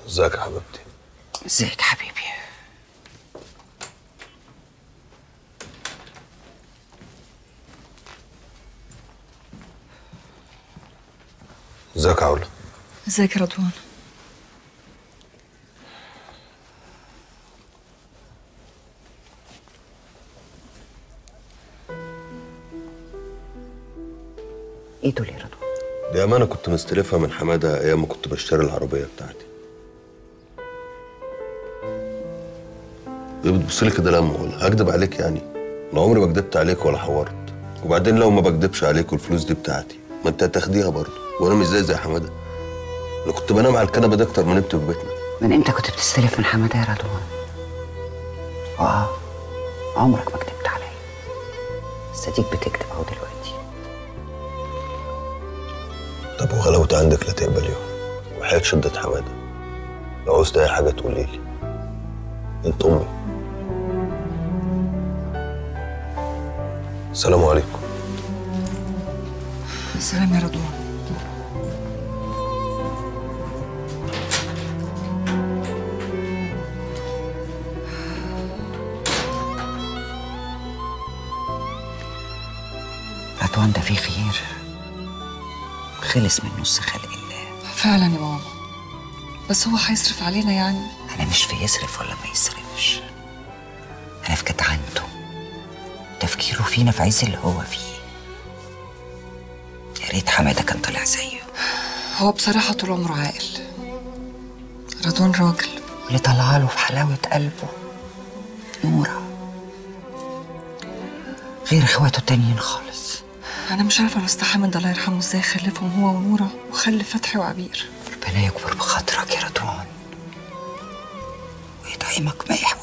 ازيك يا حبيبتي ازيك حبيبي ازيك يا علا ازيك يا رضوان ايه دول يا رضوان دي امانه كنت مستلفها من حماده ايام ما كنت بشتري العربيه بتاعتي ايه بتبص لي كده لما اقول هكدب عليك يعني انا عمري ما كدبت عليك ولا حورت وبعدين لو ما بكدبش عليك والفلوس دي بتاعتي ما انت هتاخديها برضه وانا مش زي زي حماده انا كنت بنام على الكنبه دي اكتر ما نمت في بيتنا من امتى كنت بتستلف من حماده يا رضوان اه عمرك ما كدبت عليا بس اديك بتكذب اهو دلوقتي طب وغلاوة عندك لا تقبليهم وحياة شدة حماده لو عوزت اي حاجه تقولي لي انت امي السلام عليكم سلام يا رضوان رضوان ده فيه خير خلص من نص خلق الله فعلا يا ماما بس هو هيصرف علينا يعني انا مش في يصرف ولا ما يصرفش انا في جدعنته تفكيره فينا في عز اللي هو فيه يا ريت حماده كان طلع زيه هو بصراحة طول عمره عاقل رضوان راجل اللي طلع له في حلاوه قلبه نوره غير اخواته التانيين خالص أنا مش عارفة الأستاذ حامد الله يرحمه إزاي خلفهم هو ونورة وخلف فتحي وعبير ربنا يكبر بخاطرك يا رضوان ويدعمك ما يحوي